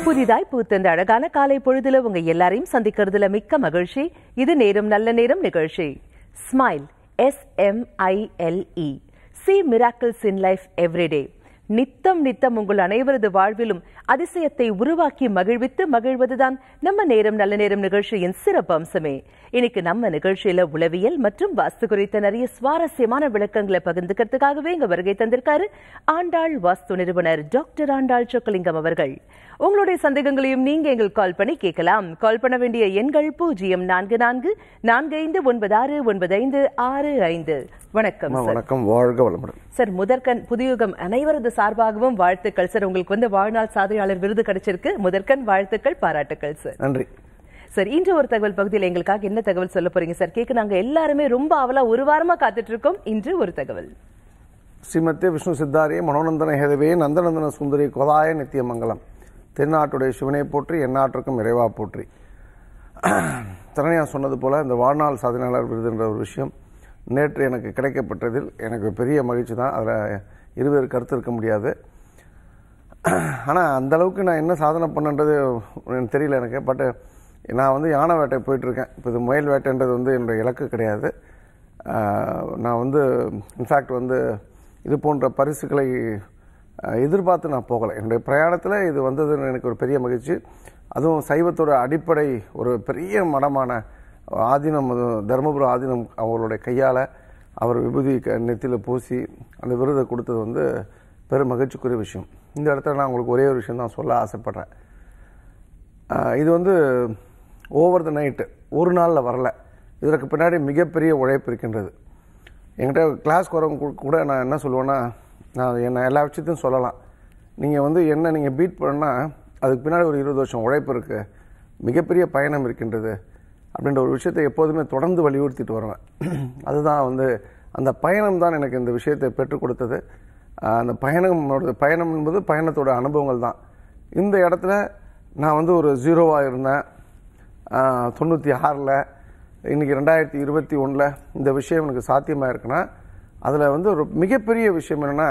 புதிதாய் பூத்த இந்த அழகான காலை பொழுதுல உங்க எல்லாரையும் சந்திக்கிறதுல மிக்க மகிழ்ச்சி இது நேரம் நல்ல நேரம் நிகழ்ச்சி smile S M I L E C miracles in life everyday நித்தம் நித்தம் உங்கள் அனைவரது வாழ்விலும் அதிசயத்தை உருவாக்கி மகிழ்வித்து மகிழ்வதுதான் நம்ம நேரம் நல்ல நேரம் நிகழ்ச்சியின் சிறப்பு அம்சமே இன்னைக்கு நம்ம நிகழ்ச்சியில உளவியல் மற்றும் வாஸ்து குறித்த நிறைய சுவாரஸ்யமான விளக்கங்களை பகிர்ந்துக்கிறதுக்காகவே இங்க வருகை தந்திருக்காரு ஆண்டாள் வாஸ்து நிறுவனர் டாக்டர் ஆண்டாள் சொக்கலிங்கம் அவர்கள் உங்களுடைய சந்தேகங்களையும் நீங்க எங்களுக்கு கால் பண்ணி கேட்கலாம் கால் பண்ண வேண்டிய எண்கள் பூஜ்ஜியம் நான்கு நான்கு நான்கு ஐந்து ஒன்பது ஆறு ஒன்பது ஐந்து ஆறு ஐந்து வணக்கம் அம்மா, சார் வணக்கம் வாழ்க வளமுடன் சார் முதற்கண் புதியுகம் அனைவரது சார்பாகவும் வாழ்த்துக்கள் சார் உங்களுக்கு வந்து வாழ்நாள் சாதனையாளர் விருது கிடைச்சிருக்கு முதற்கண் வாழ்த்துக்கள் பாராட்டுக்கள் சார் நன்றி சார் இன்று ஒரு தகவல் பகுதியில் எங்களுக்காக என்ன தகவல் சொல்ல போறீங்க சார் கேட்க நாங்க எல்லாருமே ரொம்ப அவலா ஒரு வாரமா காத்துட்டு இருக்கோம் இன்று ஒரு தகவல் ஸ்ரீமத்தே விஷ்ணு சித்தாரிய மனோநந்தன ஹேதவே நந்தநந்தன சுந்தரி கொதாய நித்தியமங்கலம் தென்னாட்டுடைய சிவனை போற்றி எந்நாட்டுக்கும் இறைவா போற்றி தரணியா சொன்னது போல இந்த வாழ்நாள் சாதனையாளர் விருதுன்ற ஒரு விஷயம் நேற்று எனக்கு கிடைக்கப்பட்டதில் எனக்கு பெரிய மகிழ்ச்சி தான் அதில் இருவேறு கருத்து இருக்க முடியாது ஆனால் அந்த அளவுக்கு நான் என்ன சாதனை பண்ணன்றது எனக்கு தெரியல எனக்கு பட் நான் வந்து யானை வேட்டை போயிட்டுருக்கேன் இப்போ இது முயல் வேட்டைன்றது வந்து என்னுடைய இலக்கு கிடையாது ஆஹ், நான் வந்து இன்ஃபேக்ட் வந்து இது போன்ற பரிசுகளை ஆஹ், எதிர்பார்த்து நான் போகலை என்னுடைய பிரயாணத்தில் இது வந்ததுன்னு எனக்கு ஒரு பெரிய மகிழ்ச்சி அதுவும் சைவத்தோட அடிப்படை ஒரு பெரிய மடமான ஆதீனம் அது தருமபுரம் ஆதீனம் அவர்களுடைய கையால் அவர் விபூதி க- நெத்தியில பூசி அந்த விருதை கொடுத்தது வந்து பெரும் மகிழ்ச்சிக்குரிய விஷயம் இந்த இடத்துல நான் உங்களுக்கு ஒரே ஒரு விஷயம் தான் சொல்ல ஆசைப்படுறேன் ஆஹ் இது வந்து ஓவர் த நைட்டு ஒரு நாளில் வரல இதற்கு பின்னாடி மிகப்பெரிய உழைப்பு இருக்கின்றது என்கிட்ட கிளாஸ் வரவங்க கூ- கூட நான் என்ன சொல்லுவேன்னா நான் என்ன எல்லா விஷயத்தையும் சொல்லலாம் நீங்கள் வந்து என்ன நீங்கள் பீட் பண்ணா அதுக்கு பின்னாடி ஒரு இருபது வருஷம் உழைப்பு இருக்குது மிகப்பெரிய பயணம் இருக்கின்றது அப்படின்ற ஒரு விஷயத்தை எப்போதுமே தொடர்ந்து வலியுறுத்திட்டு வருவேன் அதுதான் வந்து அந்த பயணம் தான் எனக்கு இந்த விஷயத்தை பெற்றுக் கொடுத்தது ஆஹ் அந்த பயணம் பயணம் என்பது பயணத்தோட அனுபவங்கள் தான் இந்த இடத்துல நான் வந்து ஒரு ஜீரோவாக இருந்தேன் தொண்ணூற்றி ஆறில் இன்றைக்கி ரெண்டாயிரத்தி இருபத்தி ஒன்றில் இந்த விஷயம் எனக்கு சாத்தியமாக இருக்குன்னா அதில் வந்து ஒரு மிகப்பெரிய விஷயம் என்னென்னா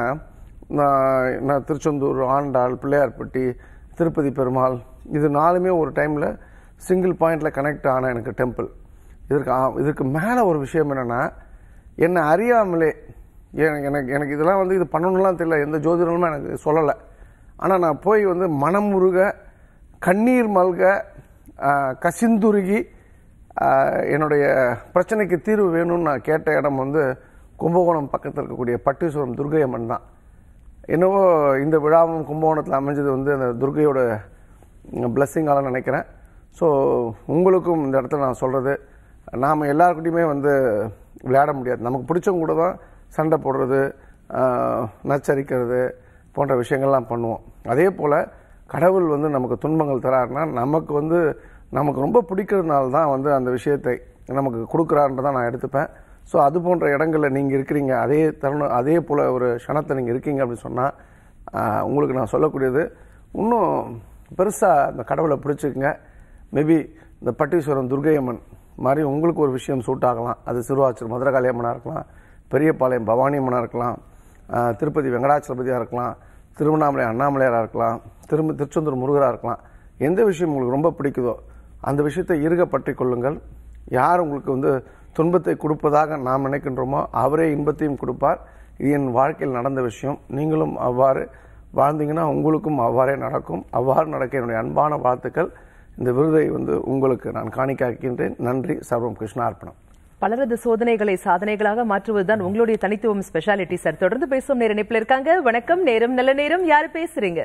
நான் நான் திருச்செந்தூர் ஆண்டாள் பிள்ளையார்பட்டி திருப்பதி பெருமாள் இது நாலுமே ஒரு டைமில் சிங்கிள் பாயிண்டில் கனெக்ட் ஆன எனக்கு டெம்பிள் இதற்கு ஆ- இதற்கு மேலே ஒரு விஷயம் என்னென்னா என்னை அறியாமலே எனக்கு எனக்கு எனக்கு இதெல்லாம் வந்து இது பண்ணணும்லாம் தெரியல எந்த ஜோதிடமும் எனக்கு சொல்லலை ஆனால் நான் போய் வந்து மனமுருக கண்ணீர் மல்க ஆ, கசிந்துருகி ஆ, என்னுடைய பிரச்சனைக்கு தீர்வு வேணும்னு நான் கேட்ட இடம் வந்து கும்பகோணம் பக்கத்தில் இருக்கக்கூடிய பட்டீஸ்வரம் துர்கை அம்மன் தான் என்னவோ இந்த விழாவும் கும்பகோணத்தில் அமைஞ்சது வந்து அந்த துர்கையோட பிளஸ்ஸிங்கால நினைக்கிறேன் ஸோ உங்களுக்கும் இந்த இடத்துல நான் சொல்கிறது நாம் எல்லாருக்கிட்டையுமே வந்து விளையாட முடியாது நமக்கு பிடிச்சவங்க கூட தான் சண்டை போடுறது ஆஹ், நச்சரிக்கிறது போன்ற விஷயங்கள்லாம் பண்ணுவோம் அதே போல் கடவுள் வந்து நமக்கு துன்பங்கள் தராருன்னா நமக்கு வந்து நமக்கு ரொம்ப பிடிக்கிறதுனால தான் வந்து அந்த விஷயத்தை நமக்கு கொடுக்குறாருன்றதான் நான் எடுத்துப்பேன் ஸோ அது போன்ற இடங்களில் நீங்கள் இருக்கிறீங்க அதே தருணம் அதே போல் ஒரு க்ஷணத்தை நீங்கள் இருக்கீங்க அப்படின்னு சொன்னால் உங்களுக்கு நான் சொல்லக்கூடியது இன்னும் பெருசாக அந்த கடவுளை பிடிச்சிக்குங்க மேபி இந்த பட்டீஸ்வரம் துர்கை அம்மன் மாதிரி உங்களுக்கு ஒரு விஷயம் சூட் ஆகலாம் அது சிறுவாச்சூர் மதுரகாளி அம்மனாக இருக்கலாம் பெரியபாளையம் பவானி அம்மனாக இருக்கலாம் ஆஹ் திருப்பதி வெங்கடாச்சலபதியாக இருக்கலாம் திருவண்ணாமலை அண்ணாமலையாராக இருக்கலாம் திரும்ப திருச்செந்தூர் முருகராக இருக்கலாம் எந்த விஷயம் உங்களுக்கு ரொம்ப பிடிக்குதோ அந்த விஷயத்தை இறுக பற்றி கொள்ளுங்கள் யார் உங்களுக்கு வந்து துன்பத்தை கொடுப்பதாக நாம் நினைக்கின்றோமோ அவரே இன்பத்தையும் கொடுப்பார் இது என் வாழ்க்கையில் நடந்த விஷயம் நீங்களும் அவ்வாறு வாழ்ந்தீங்கன்னா உங்களுக்கும் அவ்வாறே நடக்கும் அவ்வாறு நடக்க என்னுடைய அன்பான வாழ்த்துக்கள் இந்த விருதை வந்து உங்களுக்கு நான் காணிக்காக்கின்றேன் நன்றி சர்வம் கிருஷ்ணார்ப்பணம் பலரது சோதனைகளை சாதனைகளாக மாற்றுவதுதான் உங்களுடைய தனித்துவம் ஸ்பெஷாலிட்டி சார் தொடர்ந்து பேசுவோம் நேர இணைப்புல இருக்காங்க வணக்கம் நேரம் நல்ல நேரம் யார் பேசுறீங்க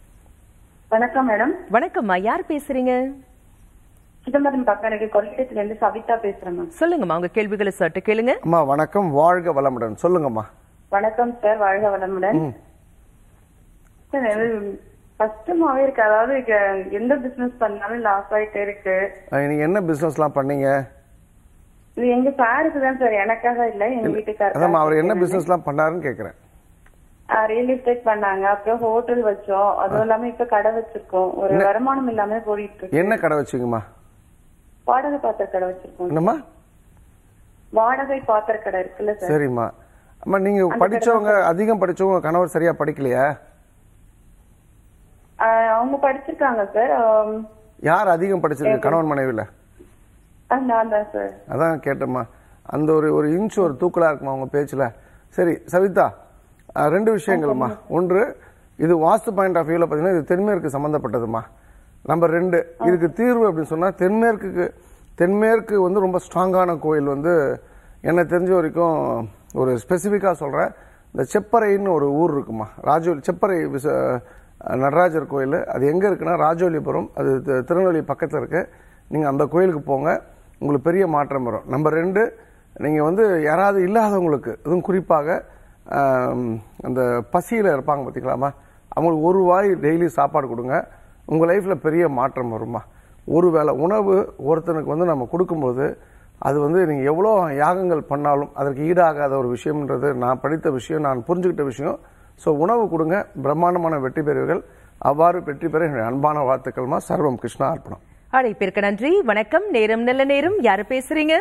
வணக்கம் மேடம் வணக்கம்மா யார் பேசுறீங்க சிதம்பரம் பக்கம் எனக்கு கொள்ளிடத்துல இருந்து சவிதா பேசுறேன் மேம் சொல்லுங்கம்மா உங்க கேள்விகளை சட்டு கேளுங்க அம்மா வணக்கம் வாழ்க வளமுடன் சொல்லுங்கம்மா வணக்கம் சார் வாழ்க வளமுடன் சார் கஷ்டமாவே இருக்கு அதாவது இங்க எந்த பிசினஸ் பண்ணாலும் லாஸ் ஆயிட்டே இருக்கு அஹ் நீங்க என்ன பிசினஸ்லாம் பண்ணீங்க இது எங்க சாருக்கு தான் சார் எனக்காக இல்ல எங்க அதாம்மா வீட்டுக்காரர் அவர் என்ன பிசினஸ்லாம் பண்ணாருன்னு கேட்குறேன் ரியல் எஸ்டேட் பண்ணாங்க அப்புறம் ஹோட்டல் வச்சோம் அதுவும் இல்லாம இப்ப கடை வச்சிருக்கோம் ஒரு வருமானம் இல்லாம போயிட்டு இருக்கு என்ன கடை வச்சீங்கம்மா வாடகை பாத்திர கடை வச்சிருக்கோம் என்னம்மா வாடகை பாத்திர கடை இருக்குல்ல சார் சரிம்மா அம்மா நீங்க படிச்சவங்க அதிகம் படிச்சவங்க கணவர் சரியா படிக்கலையா ஆஹ் அவங்க படிச்சிருக்காங்க சார் யார் அதிகம் படிச்சிருக்கு கணவன் மனைவியில் நான் தான் சார் அதான் கேட்டேம்மா அந்த ஒரு ஒரு இன்ச் ஒரு தூக்கலா இருக்குமா உங்க பேச்சுல சரி சவிதா அஹ், ரெண்டு விஷயங்கள்மா ஒன்று இது வாஸ்து பாயிண்ட் ஆஃப் வியூல பார்த்தீங்கன்னா இது தென்மேற்கு சம்பந்தப்பட்டதுமா நம்பர் ரெண்டு இதுக்கு தீர்வு அப்படின்னு சொன்னா தென்மேற்குக்கு தென்மேற்கு வந்து ரொம்ப ஸ்ட்ராங்கான கோயில் வந்து என்ன தெரிஞ்ச வரைக்கும் ஒரு ஸ்பெசிஃபிக்காக சொல்றேன் இந்த செப்பறைன்னு ஒரு ஊர் இருக்குமா ராஜோலி செப்பறை விச நடராஜர் கோயில் அது எங்கே இருக்குன்னா ராஜோலிபுரம் அது தி- திருநெல்வேலி பக்கத்தில் இருக்கு நீங்கள் அந்த கோயிலுக்கு போங்க உங்களுக்கு பெரிய மாற்றம் வரும் நம்பர் ரெண்டு நீங்கள் வந்து யாராவது இல்லாதவங்களுக்கு அதுவும் குறிப்பாக ஆம், அந்த பசியில் இருப்பாங்க பார்த்தீங்களாமா அவங்களுக்கு ஒரு வாய் டெய்லி சாப்பாடு கொடுங்க உங்கள் லைஃப்பில் பெரிய மாற்றம் வருமா ஒரு வேளை உணவு ஒருத்தனுக்கு வந்து நம்ம கொடுக்கும்போது அது வந்து நீங்கள் எவ்வளோ யாகங்கள் பண்ணாலும் அதற்கு ஈடாகாத ஒரு விஷயம்ன்றது நான் படித்த விஷயம் நான் புரிஞ்சுக்கிட்ட விஷயம் ஸோ உணவு கொடுங்க பிரம்மாண்டமான வெற்றி பெறுவீர்கள் அவ்வாறு வெற்றி பெற என்னுடைய அன்பான வாழ்த்துக்கள்மா சர்வம் கிருஷ்ணா அர்ப்பணம் அழைப்பிற்கு நன்றி வணக்கம் நேரம் நல்ல நேரம் யாரு பேசுறீங்க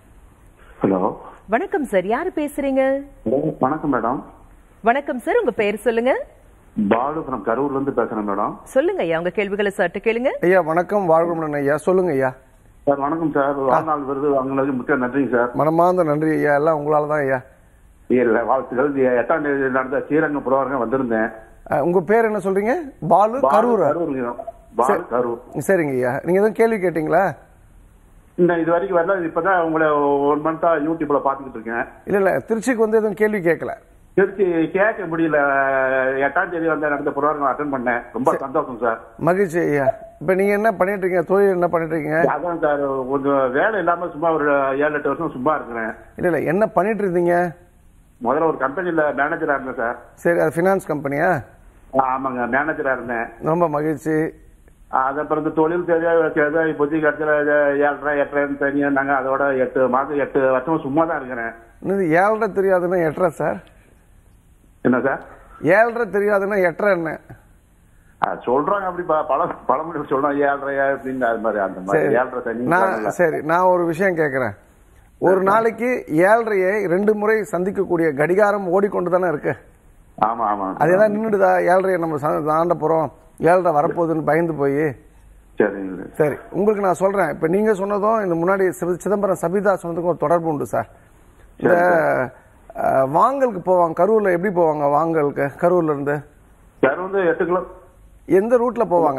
ஹலோ வணக்கம் சார் யாரு பேசுறீங்க வணக்கம் மேடம் வணக்கம் சார் உங்க பெயர் சொல்லுங்க பாலு from கரூர்ல இருந்து பேசுறேன் மேடம் சொல்லுங்க ஐயா உங்க கேள்விகளை சற்று கேளுங்க ஐயா வணக்கம் வாழ்வுடன் ஐயா சொல்லுங்க ஐயா சார் வணக்கம் சார் வாழ்நாள் விருது வாங்கினது முக்கிய நன்றிங்க சார் மனமார்ந்த நன்றி ஐயா எல்லாம் உங்களால தான் ஐயா இல்ல வாழ்த்துக்கள் இது எட்டாம் தேதி நடந்த ஸ்ரீரங்கம் புறவரங்க வந்திருந்தேன் அஹ், உங்க பேர் என்ன சொல்றீங்க பாலு பாலு கரூரா கரூருங்க. பாலு கரூர் சரிங்க ஐயா நீங்க எதுவும் கேள்வி கேட்டீங்களா இன்னும் இது வரைக்கும் வரல இப்பதான் உங்களை ஒன் மந்தா யூடியூப்ல பாத்துக்கிட்டு இருக்கேன் இல்ல இல்ல திருச்சிக்கு வந்து எதுவும் கேள்வி கேட்கல திருச்சி கேட்க முடியல எட்டாம் தேதி வந்து நடந்த புறவரங்க அட்டன் பண்ணேன் ரொம்ப சந்தோஷம் சார் மகிழ்ச்சி ஐயா இப்ப நீங்க என்ன பண்ணிட்டு இருக்கீங்க தொழில் என்ன பண்ணிட்டு இருக்கீங்க அதான் சார் கொஞ்சம் வேலை இல்லாம சும்மா ஒரு ஏழு எட்டு வருஷம் சும்மா இருக்கிறேன் இல்ல இல்ல என்ன பண்ணிட்டு இருந்தீங்க முதல்ல ஒரு கம்பெனில மேனேஜரா இருந்தேன் சார் சரி அது ஃபினான்ஸ் கம்பெனியா ஆமாங்க மேனேஜரா இருந்தேன் ரொம்ப மகிழ்ச்சி அது அப்புறம் இந்த தொழில் தெரியா தெரியாத இப்போதைக்கு கடைசியில் ஏழரை எட்டரைன்னு தெரியும்னாங்க அதோட எட்டு மாதம் எட்டு வருஷம் சும்மா தான் இருக்கிறேன் இன்னது ஏழரை தெரியாதுன்னா எட்டரை சார் என்ன சார் ஏழரை தெரியாதுன்னா எட்டரை என்ன அது சொல்றாங்க அப்படி ப- பல பழமொழி சொல்றோம் ஏழரை அப்படின்னு அது மாதிரி அந்த மாதிரி சரி ஏழரை தண்ணி நான் சரி நான் ஒரு விஷயம் கேட்கிறேன் ஒரு நாளைக்கு ஏழரையை ரெண்டு முறை சந்திக்கக்கூடிய கடிகாரம் ஓடிக்கொண்டு தானே இருக்கு ஆமா ஆமா அது ஏதாவது நின்றுடுதா ஏழரையை நம்ம ச- தாண்ட போறோம் ஏழரை வரப்போகுதுன்னு பயந்து போய் சரிங்க சரி உங்களுக்கு நான் சொல்றேன் இப்ப நீங்க சொன்னதும் இந்த முன்னாடி சிவ- சிதம்பரம் சபிதா சொன்னதுக்கும் ஒரு தொடர்பு உண்டு சார் இந்த அஹ், வாங்கலுக்கு போவாங்க கரூர்ல எப்படி போவாங்க வாங்கலுக்கு கரூர்ல இருந்து சார் வந்து எட்டு கிலோ எந்த ரூட்ல போவாங்க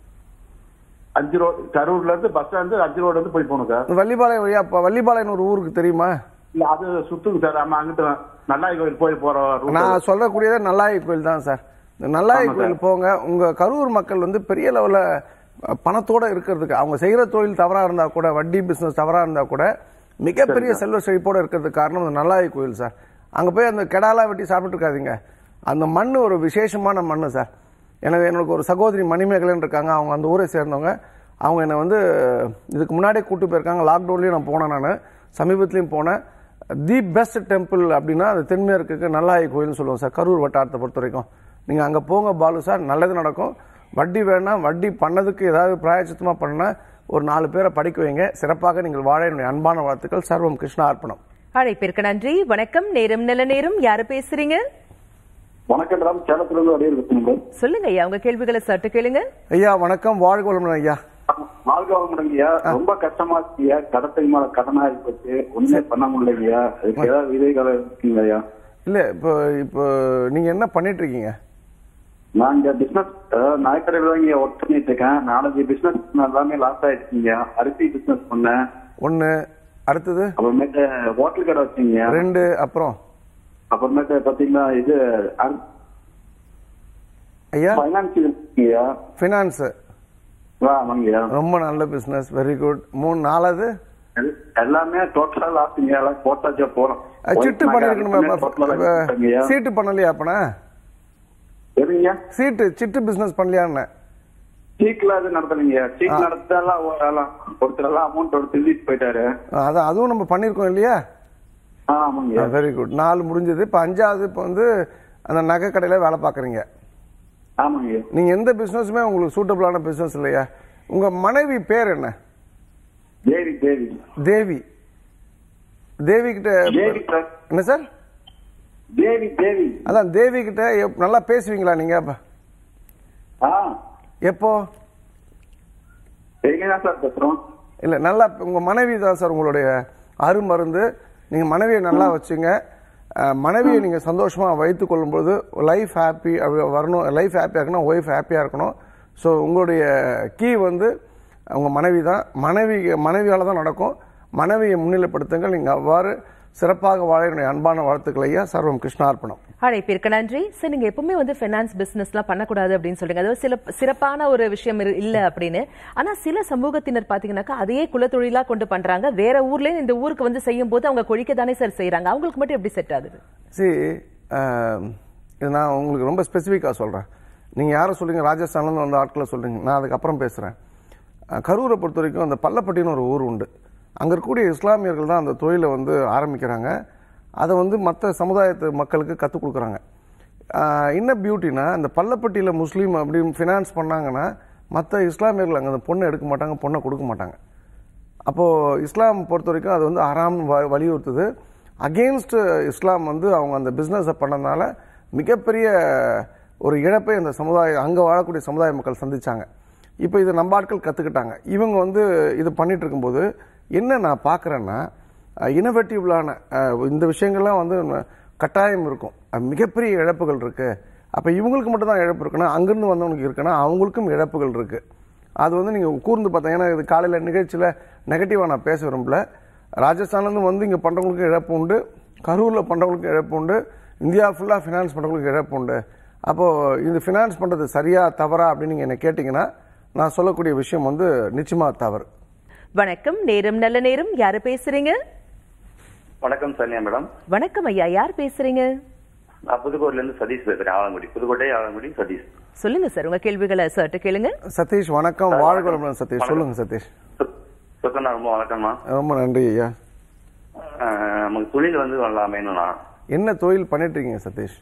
அஞ்சு ரோடு கரூர்ல இருந்து பஸ் ஸ்டாண்டு அஞ்சு ரோடு வந்து போய் போகணும் சார் இந்த வள்ளிபாளையம் வழியா இப்ப வள்ளிபாளையம் ஒரு ஊருக்கு தெரியுமா இல்ல அது சுத்துங்க சார் ஆமா அங்கிட்டு நல்லாய் கோயில் போய் போற route. நான் சொல்லக்கூடியது நல்லாயி கோயில் தான் சார் இந்த நல்லாயி ஆமா கோயில் போங்க உங்க கரூர் மக்கள் வந்து பெரிய லெவல்ல அஹ், பணத்தோட இருக்கிறதுக்கு அவங்க செய்யற தொழில் தவறா இருந்தா கூட வட்டி பிசினஸ் தவறா இருந்தா கூட மிகப்பெரிய செல்வ செழிப்போட இருக்கிறதுக்கு காரணம் இந்த நல்லாயி கோயில் சார் அங்க போய் அந்த கெடாலா வெட்டி சாப்பிட்டு இருக்காதீங்க அந்த மண் ஒரு விசேஷமான மண் சார் எனக்கு எனக்கு ஒரு சகோதரி மணிமேகலன் இருக்காங்க அவங்க அந்த ஊரை சேர்ந்தவங்க அவங்க என்னை வந்து இதுக்கு முன்னாடியே கூட்டு போயிருக்காங்க லாக்டவுன்லேயும் நான் போனேன் நான் சமீபத்துலேயும் போனேன் தி பெஸ்ட் டெம்பிள் அப்படின்னா அது தென்மேற்குக்கு நல்லாயி கோயில்னு சொல்லுவோம் சார் கரூர் வட்டாரத்தை பொறுத்த வரைக்கும் நீங்கள் அங்கே போங்க பாலு சார் நல்லது நடக்கும் வட்டி வேணாம் வட்டி பண்ணதுக்கு ஏதாவது பிராயச்சித்தமாக பண்ண ஒரு நாலு பேரை படிக்க வைங்க சிறப்பாக நீங்கள் வாழ என்னுடைய அன்பான வாழ்த்துக்கள் சர்வம் கிருஷ்ணா அர்ப்பணம் அழைப்பிற்கு நன்றி வணக்கம் நேரம் நல்ல நேரம் யாரு பேசுறீங்க வணக்கம் மேடம் சேலத்துல இருந்து அடியில் இருக்குங்க சொல்லுங்க ஐயா உங்க கேள்விகளை சற்று கேளுங்க ஐயா வணக்கம் வாழ்க வளமுடன் ஐயா வாழ்க்கை முடங்கியா ரொம்ப கஷ்டமா இருக்குயா கடத்தை மேல கடனா போச்சு ஒண்ணுமே பண்ண முடியலையா அதுக்கு ஏதாவது விதைகள் இருக்குங்க ஐயா இல்லை இப்போ இப்போ நீங்கள் என்ன பண்ணிட்டு இருக்கீங்க நான் இங்க பிசினஸ் நாய்க்கடையில தான் இங்க ஒர்க் பண்ணிட்டு இருக்கேன் நாலஞ்சு பிசினஸ் எல்லாமே லாஸ் ஆயிடுச்சுங்க அரிசி பிசினஸ் பண்ணேன் ஒன்று அடுத்தது அப்புறமேட்டு ஹோட்டல் கடை வச்சீங்க ரெண்டு அப்புறம் அப்புறமேட்டு பாத்தீங்கன்னா இது ஐயா பைனான்ஸ் இருக்குங்கய்யா ஃபினான்ஸு ஆமாங்கய்யா ரொம்ப நல்ல பிஸ்னஸ் வெரி குட் மூணு நாலாவது எல்- எல்லாமே டோட்டலா லாஸ்ங்க எல்லாம் போட்டாச்சா போறோம் அஹ், சிட்டு பண்ணிருக்கணுமே சீட்டு பண்ணலையா அப்பனா எதுங்க சீட்டு சிட்டு பிசினஸ் பண்ணலையான்னு சீட்ல அது நடத்தலைங்க சீட் நடத்தாலாம் ஓரலாம் ஒருத்தர் எல்லாம் அமௌண்ட் ஒரு திருடிட்டு போயிட்டாரு அதான் அதுவும் நம்ம பண்ணியிருக்கோம் இல்லையா ஆ, ஆமாங்க வெரி குட் நாலு முடிஞ்சது இப்போ அஞ்சாவது இப்போ வந்து அந்த நகை கடையில் வேலை பார்க்குறீங்க ஆமாங்க நீங்கள் எந்த பிஸ்னஸுமே உங்களுக்கு சூட்டபிளான பிஸ்னஸ் இல்லையா உங்கள் மனைவி பேர் என்ன தேவி தேவி தேவி தேவி கிட்ட தேவி சார் என்ன சார் தேவி தேவி அதான் தேவி கிட்ட எப்- நல்லா பேசுவீங்களா நீங்க அப்ப? ஆ எப்போ எங்க தான் சார் பேசுறோம் இல்லை நல்லா உங்க மனைவி தான் சார் உங்களுடைய அருமருந்து நீங்க மனைவியை நல்லா வச்சுங்க அஹ், மனைவியை நீங்க சந்தோஷமா வைத்துக் கொள்ளும்போது லைஃப் ஹாப்பி வரணும் லைஃப் ஹாப்பியா இருக்கணும் ஒய்ஃப் ஹாப்பியா இருக்கணும் ஸோ உங்களுடைய கீ வந்து உங்க மனைவி தான் மனைவி மனைவியால தான் நடக்கும் மனைவியை முன்னிலைப்படுத்துங்கள் நீங்க அவ்வாறு சிறப்பாக வாழ என்னுடைய அன்பான வாழ்த்துக்கள் ஐயா சர்வம் கிருஷ்ணார்ப்பணம் அழைப்பிற்கு நன்றி சார் நீங்க எப்பவுமே வந்து ஃபைனான்ஸ் பிசினஸ்லாம் பண்ணக்கூடாது அப்படின்னு சொல்றீங்க அதாவது சில சிறப்பான ஒரு விஷயம் இரு- இல்ல அப்படின்னு ஆனா சில சமூகத்தினர் பாத்தீங்கன்னாக்கா அதையே குலத்தொழிலா கொண்டு பண்றாங்க வேற ஊர்ல இந்த ஊருக்கு வந்து செய்யும் போது அவங்க கொழிக்க தானே சார் செய்யறாங்க அவங்களுக்கு மட்டும் எப்படி செட் ஆகுது சி இது நான் உங்களுக்கு ரொம்ப ஸ்பெசிஃபிக்காக சொல்கிறேன் நீங்கள் யாரை சொல்றீங்க ராஜஸ்தான்லேருந்து வந்த ஆட்களை சொல்கிறீங்க நான் அதுக்கப்புறம் பேசுகிறேன் கரூரை பொறுத்த வரைக்கும் அந்த பள்ளப்பட்டின்னு ஒரு ஊர் உண்டு அங்கே இருக்கக்கூடிய இஸ்லாமியர்கள் தான் அந்த தொழிலை வந்து ஆரம்பிக்கிறாங்க அதை வந்து மற்ற சமுதாயத்து மக்களுக்கு கற்றுக் கொடுக்குறாங்க ஆஹ் என்ன பியூட்டினா அந்த பள்ளப்பட்டியில் முஸ்லீம் அப்படி ஃபினான்ஸ் பண்ணாங்கன்னா மற்ற இஸ்லாமியர்கள் அங்கே அந்த பொண்ணை எடுக்க மாட்டாங்க பொண்ணை கொடுக்க மாட்டாங்க அப்போது இஸ்லாம் பொறுத்த வரைக்கும் அது வந்து ஹராம் வ- வலியுறுத்துது அகெயின்ஸ்ட் இஸ்லாம் வந்து அவங்க அந்த பிஸ்னஸை பண்ணதுனால மிகப்பெரிய ஒரு இழப்பை அந்த சமுதாய அங்கே வாழக்கூடிய சமுதாய மக்கள் சந்திச்சாங்க இப்போ இதை நம்ம ஆட்கள் கற்றுக்கிட்டாங்க இவங்க வந்து இது பண்ணிட்டு இருக்கும்போது என்ன நான் பார்க்குறேன்னா இனோவேட்டிவ்லான இந்த விஷயங்கள்லாம் வந்து ந- கட்டாயம் இருக்கும் அஹ் மிகப்பெரிய இழப்புகள் இருக்கு அப்போ இவங்களுக்கு மட்டும் தான் இழப்பு இருக்குன்னா அங்கிருந்து வந்தவனுக்கு இருக்குன்னா அவங்களுக்கும் இழப்புகள் இருக்கு அது வந்து நீங்கள் கூர்ந்து பார்த்தீங்கன்னா இது காலையில் நிகழ்ச்சியில் நெகட்டிவாக நான் பேச விரும்பல ராஜஸ்தான்லேருந்து வந்து இங்கே பண்ணுறவங்களுக்கு இழப்பு உண்டு கரூரில் பண்ணுறவங்களுக்கு இழப்பு உண்டு இந்தியா ஃபுல்லாக ஃபினான்ஸ் பண்ணுறவங்களுக்கு இழப்பு உண்டு அப்போது இது ஃபினான்ஸ் பண்ணுறது சரியா தவறா அப்படின்னு நீங்கள் என்ன கேட்டிங்கன்னா நான் சொல்லக்கூடிய விஷயம் வந்து நிச்சயமாக தவறு வணக்கம் நேரம் நல்ல நேரம் யாரு பேசுறீங்க வணக்கம் சன்யா மேடம் வணக்கம் ஐயா யார் பேசுறீங்க நான் புதுக்கோட்டையில இருந்து சதீஷ் பேசுறேன் ஆலங்குடி புதுக்கோட்டை ஆலங்குடி சதீஷ் சொல்லுங்க சார் உங்க கேள்விகளை சார்ட்ட கேளுங்க சதீஷ் வணக்கம் வாழ்க வளமுடன் சதீஷ் சொல்லுங்கள் சதீஷ் சு- சுக்கண்ணா ரொம்ப வணக்கம்மா ரொம்ப நன்றி ஐயா அஹ், நமக்கு தொழில் வந்து நல்லா அமையணும்ண்ணா என்ன தொழில் பண்ணிட்டு இருக்கீங்க சதீஷ்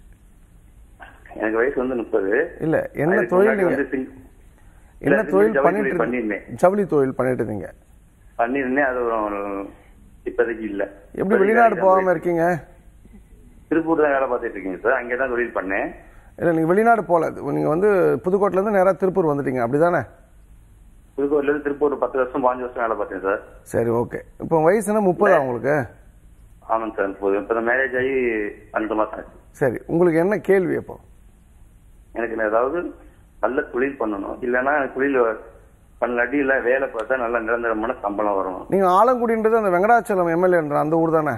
எனக்கு வயசு வந்து முப்பது இல்ல என்ன அதுக்கு தொழில் முன்னாடி நீங்க வந்து சிங்- என்ன இல்ல, தொழில் ஜவுளி பண்ணிட்டு தொழில் பண்ணியிருந்தேன் இருந்தீங்க ஜவுளி தொழில் பண்ணிட்டு இருந்தீங்க பண்ணியிருந்தேன் அது ஒரு- இப்போதைக்கு இல்ல எப்படி இப்போதைக்கு வெளிநாடு வேலைக்கு போகாம தான் இருக்கீங்க திருப்பூர் தான் வேலை பார்த்துட்டு இருக்கீங்க சார் அங்கே தான் தொழில் பண்ணேன் இல்ல நீங்க வெளிநாடு போல நீங்க வந்து புதுக்கோட்டையில இருந்து நேரா திருப்பூர் வந்துட்டீங்க அப்படிதானே புதுக்கோட்டையில இருந்து திருப்பூர் ஒரு பத்து வருஷம் பாஞ்சு வருஷம் வேலை பார்த்தேன் சார் சரி ஓகே இப்போ வயசு என்ன முப்பதா உங்களுக்கு ஆமாங்க சார் இப்போ இப்போ மேரேஜ் ஆகி பன்னெண்டு மாசம் ஆச்சு சரி உங்களுக்கு என்ன கேள்வி அப்போ எனக்கு நான் ஏதாவது நல்ல தொழில் பண்ணணும் இல்லைன்னா தொழில் பண்ணலாட்டி இல்ல வேலை பார்த்தா நல்ல நிரந்தரமான சம்பளம் வரணும் நீங்க ஆலங்குடின்றது அந்த வெங்கடாச்சலம் எம்எல்ஏ அந்த ஊர் தானே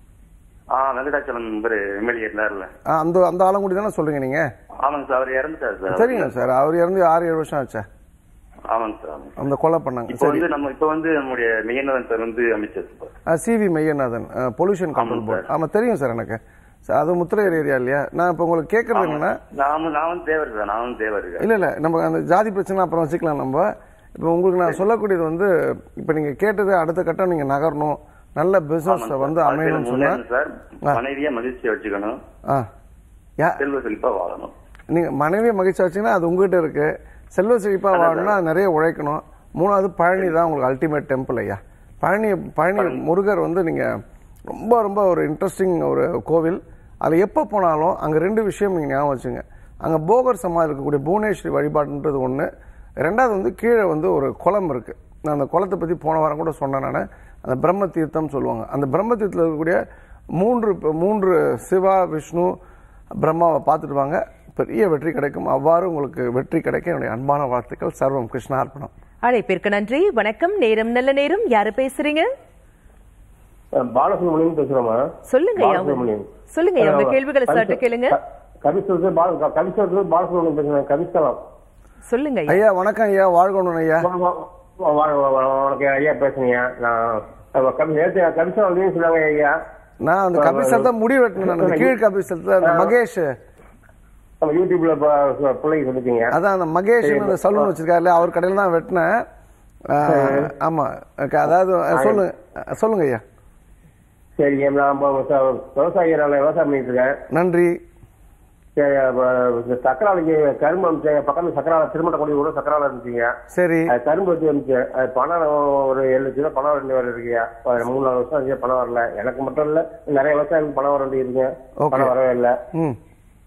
ஆ வெங்கடாச்சலம் இவரு எம்எல்ஏ இருந்தாருல்ல ஆ, அந்த அந்த ஆலங்குடி தானே சொல்றீங்க நீங்க ஆமாங்க சார் அவர் இறந்துட்டாரு சார் சரிங்க சார் அவர் இறந்து ஆறு ஏழு வருஷம் ஆச்சா ஆமாங்க சார் ஆமாங்க. அந்த கொலை பண்ணாங்க இப்போ சரி வந்து நம்ம இப்போ வந்து நம்முடைய மெய்யனதன் சார் வந்து அமைச்சர் sir CV Meyyanathan pollution control ஆமாம் போர்டு சார். ஆமா தெரியும் சார் எனக்கு சார் அது முத்திரையர் ஏரியா இல்லையா நான் இப்போ உங்களுக்கு கேட்கறது என்னன்னா நான் வந்து- நான் வந்து தேவர் சார் நான் வந்து தேவர் இல்ல இல்ல நம்ம அந்த ஜாதி பிரச்சனை அப்புறம் வச்சுக்கலாம் நம்ம இப்போ உங்களுக்கு நான் சொல்லக்கூடியது வந்து இப்போ நீங்க கேட்டது அடுத்த கட்டம் நீங்க நகரணும் நல்ல பிசினஸ் வந்து அமையணும்னு சொன்னா சார் ஆ. மனைவியா மகிழ்ச்சியா வச்சுக்கணும் ஆ யா செல்வ செழிப்பா வாழணும் நீங்க மனைவியை மகிழ்ச்சி வச்சீங்கன்னா அது உங்ககிட்ட இருக்கு செல்வ செழிப்பா வாழணும்னா அது நிறைய உழைக்கணும் மூணாவது பழனி தான் உங்களுக்கு அல்டிமேட் டெம்பிள் ஐயா பழனி பழனி முருகர் வந்து நீங்க ரொம்ப ரொம்ப ஒரு இன்ட்ரெஸ்டிங் ஒரு கோவில் அதில் எப்போ போனாலும் அங்கே ரெண்டு விஷயம் நீங்கள் ஞாபகம் வச்சுங்க அங்கே போகர் சமாதி இருக்கக்கூடிய புவனேஸ்வரி வழிபாடுன்றது ஒன்று ரெண்டாவது வந்து கீழே வந்து ஒரு குளம் இருக்கு நான் அந்த குளத்தை பற்றி போன வாரம் கூட சொன்னேன் நான் அந்த பிரம்ம தீர்த்தம் சொல்லுவாங்க அந்த பிரம்ம தீர்த்தத்தில் இருக்கக்கூடிய மூன்று மூன்று சிவா விஷ்ணு பிரம்மாவை பார்த்துட்டு வாங்க பெரிய வெற்றி கிடைக்கும் அவ்வாறு உங்களுக்கு வெற்றி கிடைக்க என்னுடைய அன்பான வாழ்த்துக்கள் சர்வம் கிருஷ்ணார்ப்பணம் அழைப்பிற்கு நன்றி வணக்கம் நேரம் நல்ல நேரம் யாரு பேசுறீங்க பாலசுப்ரமணியன் பேசுறோமா சொல்லுங்க ஐயா உங்க- பாலசுப்ரமணியன் சொல்லுங்க ஐயா உங்க கேள்விகளை சார்ட்ட கேளுங்க கவிஸ்வரத்து பால கவிஸ்வரத்து பாலசுப்ரமணியன் பேசுறேன் கவிஸ்தலம் சொல்லுங்க ஐயா ஐயா வணக்கம் ஐயா வாழ்கணும் ஐயா உனக்கு ஐயா பேசுறீங்க நான் கவி நேற்று கவிஸ்வரம் வந்து சொன்னாங்க ஐயா நான் அந்த கபிசல் தான் முடி வெட்டினேன் நான் அந்த கீழ் கபிசல் அந்த மகேஷ் நம்ம யூடியூப்ல ப- பிள்ளைங்க சொல்லிருக்கீங்க அதான் அந்த மகேஷ் அந்த சலூன் வச்சிருக்காருல்ல அவர் கடையில் தான் வெட்டினேன் ஆஹ், ஆமா Okay, அதாவது அஹ், சொல்லுங்க அஹ், சொல்லுங்க ஐயா சரி நான் இப்ப விவசாய- விவசாயி நான் விவசாயம் பண்ணிட்டு இருக்கேன் நன்றி சரி, அப்ப இந்த சக்கராலைக்கு கரும்பு அமிச்சு பக்கத்துல சக்கரால திருமணக்கூடிய கூட சக்கரால இருந்துச்சுங்க சரி அது கரும்பு வச்சு வந்துச்சு அது பணம் ஒரு ஏழு லட்சம் ரூபாய் பணம் ரெண்டு வர இருக்கியா மூணு நாலு வருஷம் ஆச்சு பணம் வரல எனக்கு மட்டும் இல்ல நிறைய விவசாயிகளுக்கு பணம் வர வேண்டி இருக்குங்க Okay. பணம் வரவே இல்ல ம்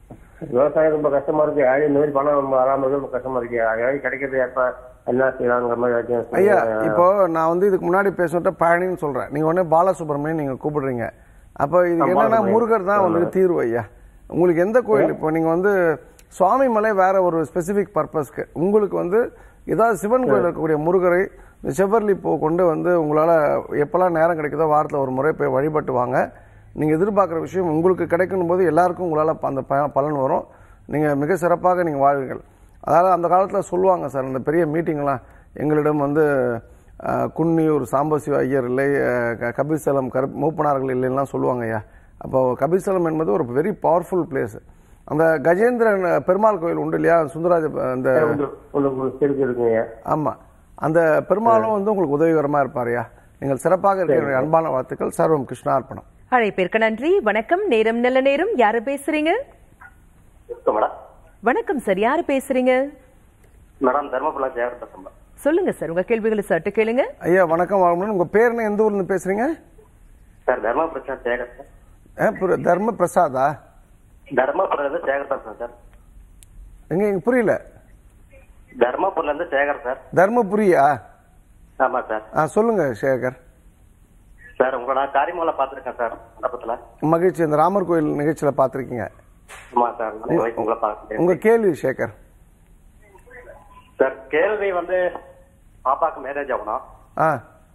விவசாயம் ரொம்ப கஷ்டமா இருக்கு யாரும் இந்த மாதிரி பணம் வராம இருக்கு ரொம்ப கஷ்டமா இருக்கு யாரும் கிடைக்கிறது எப்ப என்ன செய்யலாங்கிற மாதிரி ஏதாச்சும் ஐயா இப்போ நான் வந்து இதுக்கு முன்னாடி பேசிட்ட பழனின்னு சொல்றேன் நீங்க உடனே பாலசுப்ரமணியன் நீங்க கூப்பிடுறீங்க அப்போ இது ஆ, என்னன்னா பாலசுப்ரமணியன். முருகர் தான் வந்து தீர்வு ஐயா உங்களுக்கு எந்த கோயில் இப்போ நீங்க வந்து சுவாமி மலை வேற ஒரு ஸ்பெசிபிக் பர்பஸ்க்கு உங்களுக்கு வந்து ஏதாவது சிவன் கோயில் இருக்கக்கூடிய முருகரை இந்த செவ்வர்லி பூ கொண்டு வந்து உங்களால எப்பெல்லாம் நேரம் கிடைக்குதோ வாரத்தில் ஒரு முறை போய் வழிபட்டு வாங்க நீங்க எதிர்பார்க்குற விஷயம் உங்களுக்கு கிடைக்கும் போது எல்லாருக்கும் உங்களால ப- அந்த ப- பலன் வரும் நீங்க மிக சிறப்பாக நீங்க வாழ்வீர்கள் அதாவது அந்த காலத்தில் சொல்லுவாங்க சார் இந்த பெரிய மீட்டிங்லாம் எங்களிடம் வந்து அஹ், குன்னியூர் சாம்பசிவ ஐயர் இல்லை அஹ், க- கபிஸ்தலம் கரு மூப்பனார்கள் இல்லைன்னா சொல்லுவாங்க ஐயா அப்போ கபிஸ்தலம் என்பது ஒரு வெரி பவர்ஃபுல் பிளேஸ் அந்த கஜேந்திரன் அஹ், பெருமாள் கோயில் உண்டு இல்லையா சுந்தராஜ அந்த ஒன்று ஒன்று இருக்கு இருக்குங்க ஆமா அந்த பெருமாளும் வந்து உங்களுக்கு உதவிகரமா இருப்பாருயா நீங்கள் சிறப்பாக இருக்க என்னுடைய அன்பான வாழ்த்துக்கள் சர்வம் கிருஷ்ணார்ப்பணம் அழைப்பிற்கு நன்றி வணக்கம் நேரம் நல்ல நேரம் யாரு பேசுறீங்க மேடம் வணக்கம் சார் யாரு பேசுறீங்க மேடம் தர்மபுரம் ஜெயவர் பேசுறேன் சொல்லுங்க சார் உங்க கேள்விகளை சட்டு கேளுங்க ஐயா வணக்கம் வாழ்முடன் உங்க பேர் என்ன எந்த ஊர்ல இருந்து பேசுறீங்க சார் தர்மபுரம் சேகர் சார் அஹ், புர- தர்ம பிரசாதா தர்மபுரம் இருந்து சேகர் பேசுறேன் சார் எங்க எங்க புரியல தர்மபுரில இருந்து சேகர் சார் தர்மபுரியா ஆமா சார் ஆ சொல்லுங்க சேகர் சார் உங்களை நான் காரியமால பாத்திருக்கேன் சார் மண்டபத்துல மகிழ்ச்சி இந்த ராமர் கோயில் நிகழ்ச்சியில பார்த்திருக்கீங்க ஆமா சார் நான் உங்களை பார்த்துட்டேன் உங்க கேள்வி சேகர் சார் கேள்வி வந்து பாப்பாக்கு மேரேஜ் ஆகணும் ஆ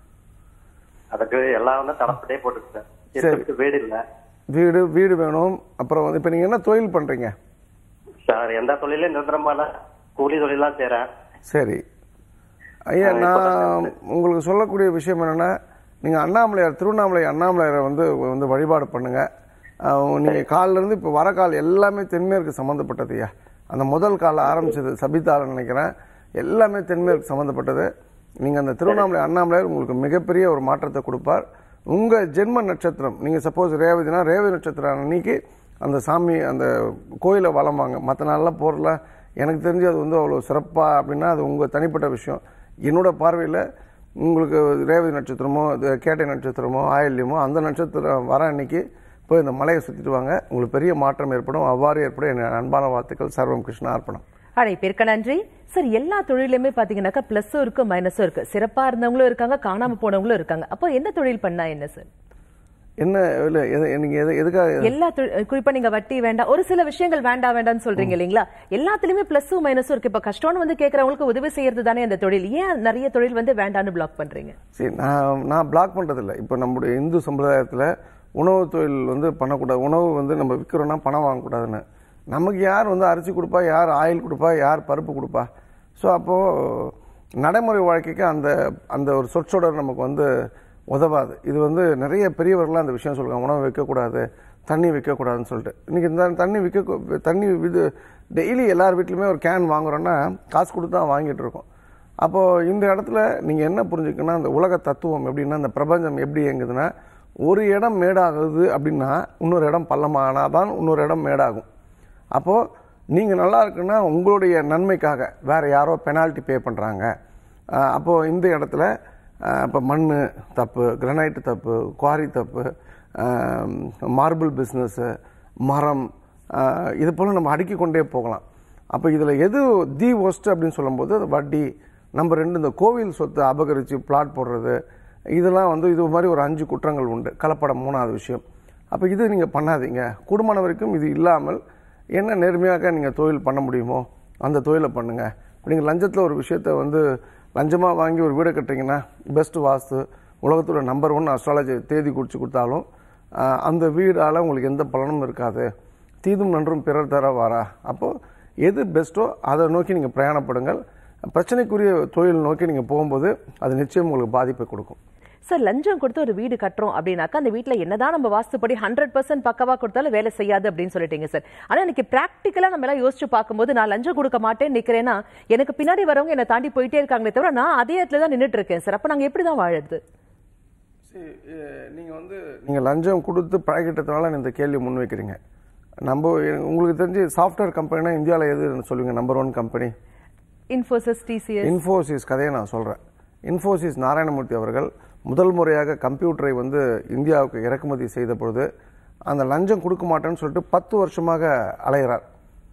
அதுக்கு எல்லாம் வந்து தடப்பட்டே போட்டுருக்கு சார் சரி. இருக்கிறதுக்கு வீடு இல்ல வீடு வீடு வேணும் அப்புறம் வந்து இப்போ நீங்க என்ன தொழில் பண்றீங்க சார் எந்த தொழிலும் நிரந்தரமான கூலி தொழிலாம் செய்றேன் சரி ஐயா ஆ, இப்ப நான் உங்களுக்கு சொல்லக்கூடிய விஷயம் என்னன்னா நீங்க அண்ணாமலையார் திருவண்ணாமலை அண்ணாமலையாரை வந்து வந்து வழிபாடு பண்ணுங்க ஆஹ் நீங்க கால்ல இருந்து இப்போ வர கால் எல்லாமே தென்மேற்கு சம்மந்தப்பட்டது ஐயா அந்த முதல் கால ஆரம்பிச்சது சபிதால நினைக்கிறேன் எல்லாமே தென்மேற்கு சம்மந்தப்பட்டது நீங்க அந்த திருவண்ணாமலை அண்ணாமலையார் உங்களுக்கு மிகப்பெரிய ஒரு மாற்றத்தை கொடுப்பார் உங்க ஜென்ம நட்சத்திரம் நீங்க சப்போஸ் ரேவதினா ரேவதி நட்சத்திரம் அன்னைக்கு அந்த சாமி அந்த கோயிலை வளமாங்க மற்ற நாள்லாம் போறல எனக்கு தெரிஞ்சு அது வந்து அவ்வளோ சிறப்பா அப்படின்னா அது உங்க தனிப்பட்ட விஷயம் என்னோட பார்வையில் உங்களுக்கு ரேவதி நட்சத்திரமோ இது கேட்டை நட்சத்திரமோ ஆயில்யமோ அந்த நட்சத்திரம் வர அன்னைக்கு போய் இந்த மலையை சுத்திட்டு வாங்க உங்களுக்கு பெரிய மாற்றம் ஏற்படும் அவ்வாறு ஏற்படும் என் அன்பான வாழ்த்துக்கள் சர்வம் கிருஷ்ணா அர்ப்பணம் அழைப்பிற்கு நன்றி சார் எல்லா தொழிலுமே பாத்தீங்கன்னாக்கா பிளஸும் இருக்கு மைனஸும் இருக்கு சிறப்பா இருந்தவங்களும் இருக்காங்க காணாம போனவங்களும் இருக்காங்க அப்போ எந்த தொழில் பண்ணா என்ன சார் என்ன இல்லை எது நீங்க எது எதுக்காக எல்லா தொழில் குறிப்பா நீங்க வட்டி வேண்டாம் ஒரு சில விஷயங்கள் வேண்டாம் வேண்டாம்னு சொல்றீங்க இல்லைங்களா எல்லாத்துலயுமே பிளஸும் மைனஸும் இருக்கு இப்ப கஷ்டம்னு வந்து கேக்குறவங்களுக்கு உதவி செய்யறது தானே அந்த தொழில் ஏன் நிறைய தொழில் வந்து வேண்டாம்னு பிளாக் பண்றீங்க சரி நான் நான் பிளாக் பண்ணுறதில்ல இப்போ நம்முடைய இந்து சம்பிரதாயத்தில் உணவு தொழில் வந்து பண்ணக்கூடாது உணவு வந்து நம்ம விற்கிறோன்னா பணம் வாங்கக்கூடாதுன்னு நமக்கு யார் வந்து அரிசி கொடுப்பா யார் ஆயில் கொடுப்பா யார் பருப்பு கொடுப்பா ஸோ அப்போது நடைமுறை வாழ்க்கைக்கு அந்த அந்த ஒரு சொற்றொடர் நமக்கு வந்து உதவாது இது வந்து நிறைய பெரியவர்கள்லாம் அந்த விஷயம் சொல்லுவாங்க உணவு வைக்கக்கூடாது தண்ணி விற்கக்கூடாதுன்னு சொல்லிட்டு இன்னைக்கு இந்த தண்ணி விற்க தண்ணி இது டெய்லி எல்லார் வீட்லையுமே ஒரு கேன் வாங்குறோன்னா காசு கொடுத்து தான் வாங்கிட்டு இருக்கோம் அப்போ இந்த இடத்துல நீங்க என்ன புரிஞ்சுக்கணும் அந்த உலக தத்துவம் எப்படின்னா இந்த பிரபஞ்சம் எப்படி இயங்குதுன்னா ஒரு இடம் மேடாகுது அப்படின்னா இன்னொரு இடம் பள்ளமானாதான் இன்னொரு இடம் மேடாகும் அப்போ நீங்க நல்லா இருக்குன்னா உங்களுடைய நன்மைக்காக வேற யாரோ பெனால்ட்டி பே பண்றாங்க ஆஹ் அப்போ இந்த இடத்துல ஆஹ் இப்போ மண் தப்பு கிரனைட் தப்பு குவாரி தப்பு மார்பிள் பிஸ்னஸ்ஸு மரம் ஆஹ் இது போல நம்ம அடுக்கிக் கொண்டே போகலாம் அப்போ இதில் எது தி ஒஸ்ட் அப்படின்னு சொல்லும்போது அது வட்டி நம்பர் ரெண்டு இந்த கோவில் சொத்து அபகரித்து பிளாட் போடுறது இதெல்லாம் வந்து இது மாதிரி ஒரு அஞ்சு குற்றங்கள் உண்டு கலப்படம் மூணாவது விஷயம் அப்போ இது நீங்கள் பண்ணாதீங்க கூடுமான வரைக்கும் இது இல்லாமல் என்ன நேர்மையாக நீங்கள் தொழில் பண்ண முடியுமோ அந்த தொழிலை பண்ணுங்க நீங்கள் லஞ்சத்தில் ஒரு விஷயத்தை வந்து லஞ்சமாக வாங்கி ஒரு வீடை கட்டுறீங்கன்னா பெஸ்ட் வாஸ்து உலகத்தோட நம்பர் ஒன் அஸ்ட்ராலஜி தேதி குறித்து கொடுத்தாலும் ஆஹ், அந்த வீடால் உங்களுக்கு எந்த பலனும் இருக்காது தீதும் நன்றும் பிறர் தர வாரா அப்போ எது பெஸ்ட்டோ அதை நோக்கி நீங்கள் பிரயாணப்படுங்கள் பிரச்சனைக்குரிய தொழில் நோக்கி நீங்கள் போகும்போது அது நிச்சயம் உங்களுக்கு பாதிப்பை கொடுக்கும் சார் லஞ்சம் கொடுத்து ஒரு வீடு கட்டுறோம் அப்படின்னாக்கா அந்த வீட்ல என்னதான் நம்ம வாஸ்துப்படி ஹண்ட்ரட் பர்சன்ட் பக்கவா கொடுத்தாலும் வேலை செய்யாது அப்படின்னு சொல்லிட்டீங்க சார் ஆனா எனக்கு பிராக்டிக்கலா நம்ம எல்லாம் யோசிச்சு பார்க்கும்போது நான் லஞ்சம் கொடுக்க மாட்டேன்னு நிக்கிறேன்னா எனக்கு பின்னாடி வரவங்க என்னை தாண்டி போயிட்டே இருக்காங்களே தவிர நான் அதே இடத்துல தான் நின்னுட்டு இருக்கேன் சார் அப்ப நாங்க எப்படி தான் வாழறது நீங்கள் வந்து நீங்கள் லஞ்சம் கொடுத்து பழகிட்டதுனால இந்த கேள்வி முன்வைக்கிறீங்க நம்ம உங்களுக்கு தெரிஞ்சு சாஃப்ட்வேர் கம்பெனினா இந்தியாவில் எது சொல்லுவீங்க number one company Infosys TCS Infosys கதையை நான் சொல்கிறேன் இன்ஃபோசிஸ் நாராயணமூர்த்தி அவர்கள் முதல் முறையாக கம்ப்யூட்டரை வந்து இந்தியாவுக்கு இறக்குமதி செய்த பொழுது அந்த லஞ்சம் கொடுக்க மாட்டேன்னு சொல்லிட்டு பத்து வருஷமாக அலைகிறார்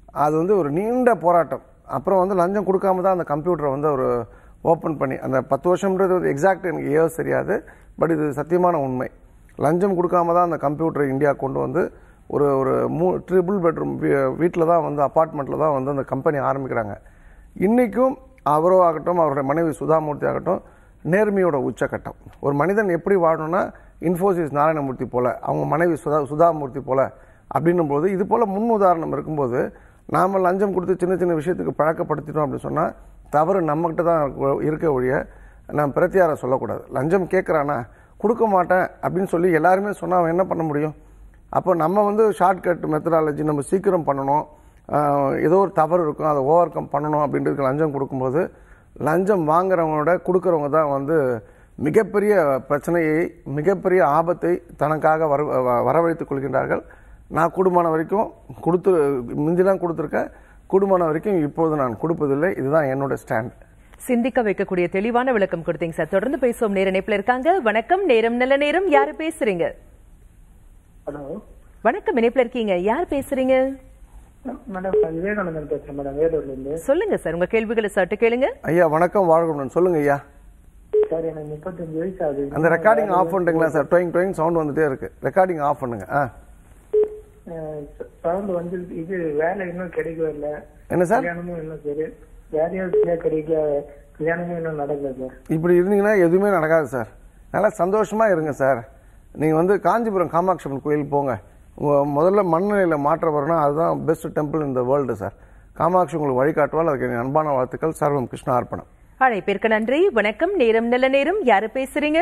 அது வந்து ஒரு நீண்ட போராட்டம் அப்புறம் வந்து லஞ்சம் கொடுக்காம தான் அந்த கம்ப்யூட்டரை வந்து ஒரு ஓப்பன் பண்ணி அந்த பத்து வருஷம்ன்றது வந்து எக்ஸாக்ட் எனக்கு இயர்ஸ் தெரியாது பட் இது சத்தியமான உண்மை லஞ்சம் கொடுக்காம தான் அந்த கம்ப்யூட்டரை இந்தியா கொண்டு வந்து ஒரு ஒரு மூ ட்ரிபிள் பெட்ரூம் வீட்டில் தான் வந்து அப்பார்ட்மெண்ட்டில் தான் வந்து அந்த கம்பெனி ஆரம்பிக்கிறாங்க இன்றைக்கும் அவரோ ஆகட்டும் அவருடைய மனைவி சுதாமூர்த்தி ஆகட்டும் நேர்மையோட உச்சக்கட்டம் ஒரு மனிதன் எப்படி வாழணும்னா இன்ஃபோசிஸ் நாராயணமூர்த்தி போல அவங்க மனைவி சுதா சுதாமூர்த்தி போல அப்படின்னும் போது இது போல முன் உதாரணம் இருக்கும்போது நாம லஞ்சம் கொடுத்து சின்ன சின்ன விஷயத்துக்கு பழக்கப்படுத்திட்டோம் அப்படின்னு சொன்னால் தவறு நம்மகிட்ட தான் இருக்க- இருக்க ஒழிய நான் பிரத்தியார சொல்லக்கூடாது லஞ்சம் கேட்குறானா கொடுக்க மாட்டேன் அப்படின்னு சொல்லி எல்லாருமே சொன்னால் அவன் என்ன பண்ண முடியும் அப்போ நம்ம வந்து ஷார்ட்கட் மெத்தடாலஜி நம்ம சீக்கிரம் பண்ணணும் ஆஹ் ஏதோ ஒரு தவறு இருக்கும் அதை ஓவர் கம் பண்ணணும் அப்படின்றதுக்கு லஞ்சம் கொடுக்கும்போது லஞ்சம் வாங்குறவங்களோட கொடுக்குறவங்க தான் வந்து மிகப்பெரிய பிரச்சனையை மிகப்பெரிய ஆபத்தை தனக்காக வர வ- வரவழைத்துக் கொள்கின்றார்கள் நான் கூடுமான வரைக்கும் கொடுத்து முந்திலாம் கொடுத்துருக்கேன் கூடுமான வரைக்கும் இப்போது நான் கொடுப்பதில்லை இதுதான் என்னோட ஸ்டாண்ட் சிந்திக்க வைக்கக்கூடிய தெளிவான விளக்கம் கொடுத்தீங்க சார் தொடர்ந்து பேசுவோம் நேர இணைப்புல இருக்காங்க வணக்கம் நேரம் நல்ல நேரம் யாரு பேசுறீங்க ஹலோ வணக்கம் இணைப்புல இருக்கீங்க யார் பேசுறீங்க மேடம் நான் விவேகானந்தன் பேசுறேன் மேடம் வேலூர்ல இருந்து சொல்லுங்க சார் உங்க கேள்விகளை சட்டு கேளுங்க ஐயா வணக்கம் வாழ்க்கணும் சொல்லுங்க ஐயா சார் எனக்கு முப்பத்தஞ்சு வயசு ஆகுது அந்த ரெக்கார்டிங் ஆஃப் பண்ணுங்களா சார் டொயிங் டொயிங் சவுண்ட் வந்துட்டே இருக்கு ரெக்கார்டிங் ஆஃப் பண்ணுங்க ஆ சவுண்ட் வந்து இது வேலை இன்னும் கிடைக்கவே இல்ல என்ன சார் கல்யாணமும் இன்னும் சரி வேலையும் சரியா கிடைக்கல கல்யாணமும் இன்னும் நடக்கல சார் இப்படி இருந்தீங்கன்னா எதுவுமே நடக்காது சார் நல்லா சந்தோஷமா இருங்க சார் நீங்க வந்து காஞ்சிபுரம் காமாட்சி அம்மன் கோயில் போங்க உங்க முதல்ல மண்நிலையில மாற்றம் வரணும் அதுதான் பெஸ்ட் டெம்பிள் இந்த வேர்ல்டு சார் காமாட்சி உங்களுக்கு வழிகாட்டுவால் அதுக்கு என் அன்பான வாழ்த்துக்கள் சர்வம் கிருஷ்ண அர்ப்பணம் அழைப்பிற்கு நன்றி வணக்கம் நேரம் நல்ல நேரம் யாரு பேசுறீங்க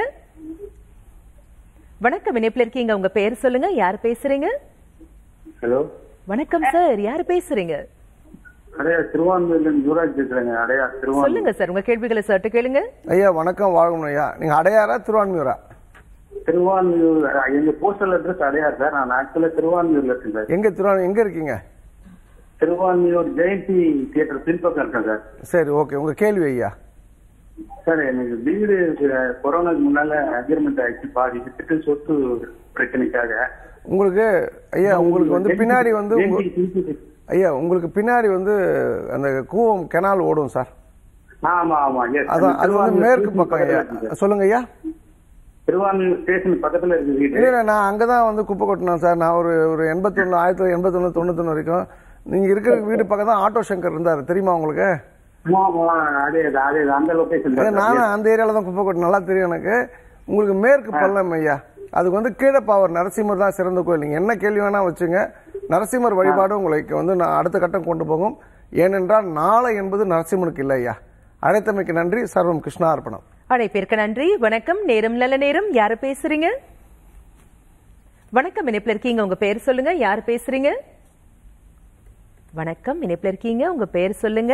வணக்கம் இணைப்புல இருக்கீங்க உங்க பேர் சொல்லுங்க யார் பேசுறீங்க ஹலோ வணக்கம் சார் யார் பேசுறீங்க அடையா திருவான்மையில யுவராஜ் பேசுறேங்க அடையா திருவான்மை சொல்லுங்க சார் உங்க கேள்விகளை சட்டு கேளுங்க ஐயா வணக்கம் வாழ்கணும் ஐயா நீங்க அடையாரா திருவான்மியூரா திருவான்மையூர் எங்க போஸ்டல் அட்ரஸ் அடையார் சார் நான் ஆக்சுவலா திருவான்மையூர்ல இருக்கேன் சார் எங்க திருவா எங்க இருக்கீங்க திருவான்மையூர் ஜெயந்தி தியேட்டர் பின்பக்கம் இருக்கேன் சார் சரி ஓகே உங்க கேள்வி ஐயா சார் எனக்கு வீடு அஹ், கொரோனாக்கு முன்னால அக்ரிமெண்ட் ஆயிடுச்சு பாதி வித்துட்டு சொத்து பிரச்சனைக்காக உங்களுக்கு ஐயா உங்களுக்கு வந்து பின்னாடி வந்து உங்க- ஐயா உங்களுக்கு பின்னாடி வந்து அந்த கூவம் கெனால் ஓடும் சார் ஆமா ஆமா yes. அதான் அது வந்து திருவான்மியூர் மேற்கு station பக்கம் ஐயா பக்கத்துல இருக்கு சார். சொல்லுங்க ஐயா திருவான்மியூர் ஸ்டேஷன் பக்கத்துல இருக்கு வீடு இல்ல இல்ல நான் அங்கதான் வந்து குப்பை கொட்டினேன் சார் நான் ஒரு ஒரு எண்பத்தொன்னு ஆயிரத்தி தொள்ளாயிரத்தி எண்பத்தொன்னு தொண்ணூத்தொன்னு வரைக்கும் நீங்க இருக்கிற வீடு பக்கம் தான் ஆட்டோ சங்கர் இருந்தாரு தெரியுமா உங்களுக்கு ஆமா, ஆமா, அதே தான், அதே தான், அந்த லொகேஷன் ஏன் நானும் அந்த ஏரியால தான் குப்பை கொட்டினேன் நல்லா தெரியும் எனக்கு உங்களுக்கு மேற்கு பள்ளம் ஐயா அதுக்கு வந்து கீழப்பாவர் நரசிம்மர் தான் சிறந்த கோயில் நீங்க என்ன கேள்வி வேணா வச்சுங்க நரசிம்மர் வழிபாடு உங்களுக்கு வந்து நான் அடுத்த கட்டம் கொண்டு போகும் ஏனென்றால் நாளை என்பது நரசிம்மனுக்கு இல்லை ஐயா அழைத்தமைக்கு நன்றி சர்வம் கிருஷ்ணா அர்ப்பணம் அழைப்பிற்கு நன்றி வணக்கம் நேரம் நல்ல நேரம் யாரு பேசுறீங்க வணக்கம் இணைப்புல இருக்கீங்க உங்க பேர் சொல்லுங்க யார் பேசுறீங்க வணக்கம் இணைப்புல இருக்கீங்க உங்க பேர் சொல்லுங்க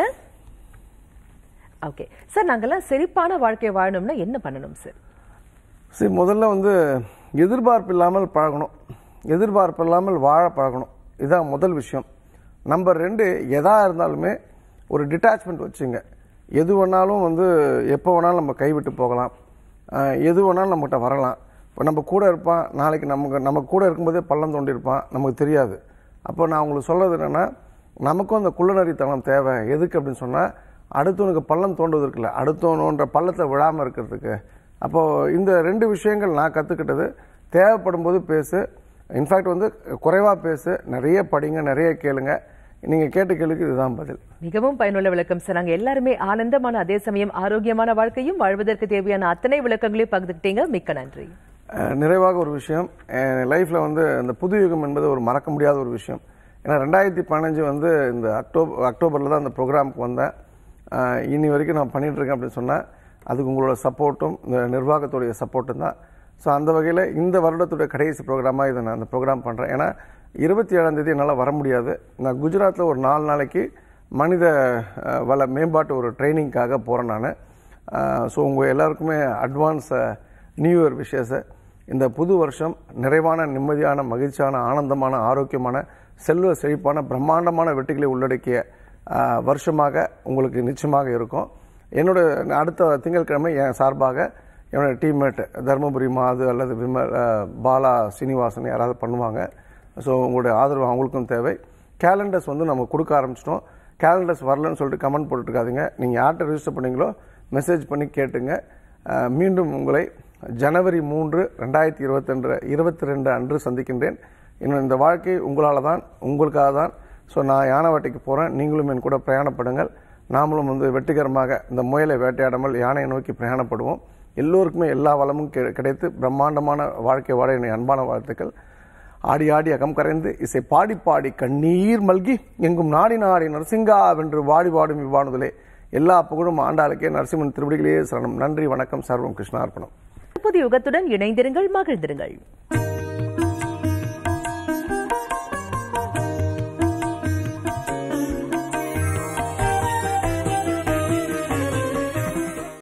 ஓகே சார் நாங்கெல்லாம் செழிப்பான வாழ்க்கை வாழணும்னா என்ன பண்ணணும் சார் சரி முதல்ல வந்து எதிர்பார்ப்பு இல்லாமல் பழகணும் எதிர்பார்ப்பு இல்லாமல் வாழ பழகணும் இதுதான் முதல் விஷயம் நம்பர் ரெண்டு எதா இருந்தாலுமே ஒரு டிட்டாச்மெண்ட் வச்சுங்க எது வேணாலும் வந்து எப்போ வேணாலும் நம்ம கைவிட்டு போகலாம் ஆஹ் எது வேணாலும் நம்மகிட்ட வரலாம் இப்போ நம்ம கூட இருப்பான் நாளைக்கு நமக்கு நம்ம கூட இருக்கும்போதே பள்ளம் தோண்டியிருப்பான் நமக்கு தெரியாது அப்போ நான் உங்களுக்கு சொல்றது என்னன்னா நமக்கும் அந்த குள்ளநரித்தனம் தேவை எதுக்கு அப்படின்னு சொன்னால் அடுத்தவனுக்கு பள்ளம் தோண்டுவதற்கு இல்லை அடுத்தவனுன்ற பள்ளத்தை விழாமல் இருக்கிறதுக்கு அப்போது இந்த ரெண்டு விஷயங்கள் நான் கற்றுக்கிட்டது தேவைப்படும் போது பேசு இன்ஃபேக்ட் வந்து குறைவாக பேசு நிறைய படிங்க நிறைய கேளுங்க நீங்கள் கேட்ட கேள்விக்கு இதுதான் பதில் மிகவும் பயனுள்ள விளக்கம் சார் நாங்க எல்லாருமே ஆனந்தமான அதே சமயம் ஆரோக்கியமான வாழ்க்கையும் வாழ்வதற்கு தேவையான அத்தனை விளக்கங்களையும் பகிர்ந்துக்கிட்டீங்க மிக்க நன்றி அஹ் நிறைவாக ஒரு விஷயம் என் லைஃப்பில் வந்து இந்த புது யுகம் என்பது ஒரு மறக்க முடியாத ஒரு விஷயம் ஏன்னா ரெண்டாயிரத்தி பதினஞ்சு வந்து இந்த அக்டோபர் அக்டோபரில் தான் இந்த ப்ரோக்ராமுக்கு வந்தேன் அஹ் இனி வரைக்கும் நான் பண்ணிட்டு இருக்கேன் அப்படின்னு சொன்னேன் அதுக்கு உங்களோட சப்போர்ட்டும் இந்த நிர்வாகத்துடைய சப்போர்ட்டும் தான் ஸோ அந்த வகையில் இந்த வருடத்துடைய கடைசி ப்ரோக்ராமாக இதை நான் அந்த ப்ரோக்ராம் பண்ணுறேன் ஏன்னா இருபத்தி ஏழாம் தேதி என்னால் வர முடியாது நான் குஜராத்தில் ஒரு நாலு நாளைக்கு மனித அஹ், வள மேம்பாட்டு ஒரு ட்ரைனிங்காக போகிறேன் நான் ஸோ உங்கள் எல்லாருக்குமே அட்வான்ஸ் நியூ இயர் விஷயஸை இந்த புது வருஷம் நிறைவான நிம்மதியான மகிழ்ச்சியான ஆனந்தமான ஆரோக்கியமான செல்வ செழிப்பான பிரம்மாண்டமான வெற்றிகளை உள்ளடக்கிய ஆஹ், வருஷமாக உங்களுக்கு நிச்சயமாக இருக்கும் என்னோட அடுத்த திங்கட்கிழமை என் சார்பாக என்னோட டீம்மேட் தருமபுரி மாது அல்லது விமல் ஆஹ், பாலா சீனிவாசன் யாராவது பண்ணுவாங்க ஸோ உங்களுடைய ஆதரவு அவங்களுக்கும் தேவை கேலண்டர்ஸ் வந்து நம்ம கொடுக்க ஆரம்பிச்சிட்டோம் கேலண்டர்ஸ் வரலன்னு சொல்லிட்டு கமெண்ட் போட்டுருக்காதீங்க நீங்கள் யார்கிட்ட ரிஜிஸ்டர் பண்ணீங்களோ மெசேஜ் பண்ணி கேட்டுங்க அஹ், மீண்டும் உங்களை ஜனவரி மூன்று ரெண்டாயிரத்தி இருபத்தெண்டு இருபத்தி ரெண்டு அன்று சந்திக்கின்றேன் இன்னும் இந்த வாழ்க்கை உங்களால் தான் உங்களுக்காக தான் ஸோ நான் யானைவாட்டிக்கு போகிறேன் நீங்களும் என் கூட பிரயாணப்படுங்கள் நாமளும் வந்து வெற்றிகரமாக இந்த முயலை வேட்டையாடாமல் யானையை நோக்கி பிரயாணப்படுவோம் எல்லோருக்குமே எல்லா வளமும் கி- கிடைத்து பிரம்மாண்டமான வாழ்க்கை வாழ என்னை அன்பான வாழ்த்துக்கள் ஆடி ஆடி அகம் கரைந்து இசை பாடி பாடி கண்ணீர் மல்கி எங்கும் நாடி நாடி நரசிங்கா வென்று வாடி வாடும் இவ்வாணுதலே எல்லா புகழும் ஆண்டாளுக்கே நரசிம்மன் திருவடிகளே சரணம் நன்றி வணக்கம் சர்வம் கிருஷ்ணார்ப்பணம் புதிய யுகத்துடன் இணைந்திருங்கள் மகிழ்ந்திருங்கள்